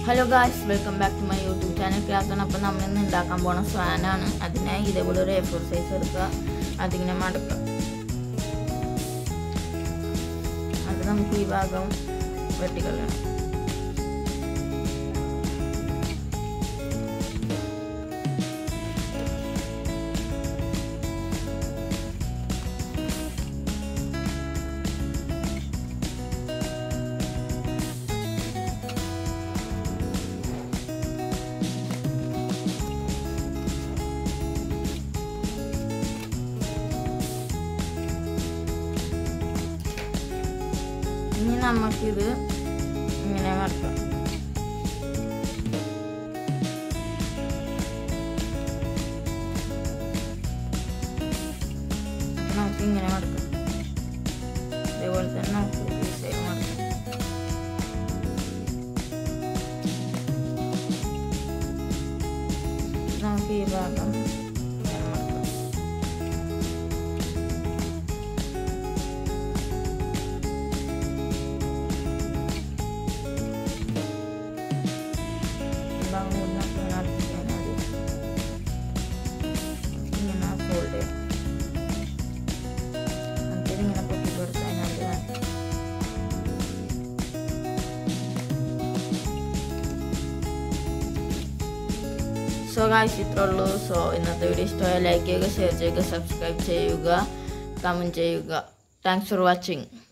hello guys welcome back to my YouTube channel ക്ലാസ്സാണ് അപ്പോൾ നമ്മൾ ഇന്ന് ഉണ്ടാക്കാൻ പോണ സ്വാനാണ് അതിനായി ഇതേപോലെ ഒരു എ ഫോർ സൈസ് എടുക്കുക അതിങ്ങനെ മടക്കുക അത് നമുക്ക് ഈ ഭാഗം വെട്ടിക്കളയണം ഇനി നമുക്കിത് ഇങ്ങനെ മടക്കാം നമുക്ക് ഇങ്ങനെ മടക്കാം ഇതേപോലെ തന്നെ നമുക്ക് ഈ സൈഡ് മടക്കാം നമുക്ക് ഈ ഭാഗം ഇങ്ങനെ മടക്കാം ഭാഗം കൂടി നമുക്ക് ഇങ്ങനെ അടുപ്പിക്കാൻ മതി ഇങ്ങനെ ഫോൾഡ് ചെയ്യാം എന്നിട്ട് ഇങ്ങനെ പൊട്ടി കൊടുത്താൽ മതി മതി സോ ഗായ്സ് ഇത്രേ ഉള്ളൂ സോ ഇന്നത്തെ വീഡിയോ ഇഷ്ടമായ ലൈക്ക് ചെയ്യുക ഷെയർ ചെയ്യുക സബ്സ്ക്രൈബ് ചെയ്യുക കമൻറ്റ് ചെയ്യുക താങ്ക്സ് ഫോർ വാച്ചിങ്